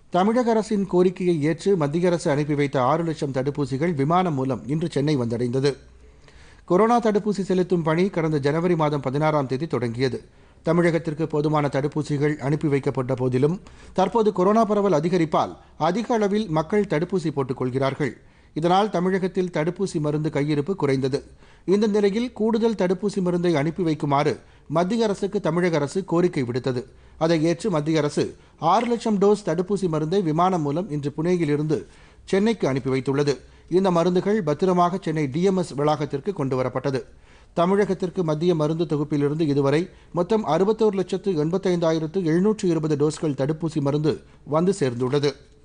தமிழக அரசின் கோரிக்கையை ஏற்று மத்திய அரசு அனுப்பி வைத்த ஆறு லட்சம் தடுப்பூசிகள் விமானம் மூலம் இன்று சென்னை வந்தடைந்தது கொரோனா தடுப்பூசி செலுத்தும் பணி கடந்த ஜனவரி மாதம் பதினாறாம் தேதி தொடங்கியது தமிழகத்திற்கு போதுமான தடுப்பூசிகள் அனுப்பி வைக்கப்பட்ட போதிலும் தற்போது கொரோனா பரவல் அதிகரிப்பால் அதிக அளவில் மக்கள் தடுப்பூசி போட்டுக் கொள்கிறார்கள் இதனால் தமிழகத்தில் தடுப்பூசி மருந்து கையிருப்பு குறைந்தது இந்த நிலையில் கூடுதல் தடுப்பூசி மருந்தை அனுப்பி வைக்குமாறு மத்திய அரசுக்கு தமிழக அரசு கோரிக்கை விடுத்தது அதை ஏற்று மத்திய அரசு ஆறு லட்சம் டோஸ் தடுப்பூசி மருந்தை விமானம் மூலம் இன்று புனேயிலிருந்து சென்னைக்கு அனுப்பி வைத்துள்ளது இந்த மருந்துகள் பத்திரமாக சென்னை டிஎம்எஸ் வளாகத்திற்கு கொண்டுவரப்பட்டது தமிழகத்திற்கு மத்திய மருந்து தொகுப்பிலிருந்து இதுவரை மொத்தம் அறுபத்தோரு லட்சத்து எண்பத்தைந்தாயிரத்து எழுநூற்று இருபது டோஸ்கள் தடுப்பூசி மருந்து வந்து சேர்ந்துள்ளது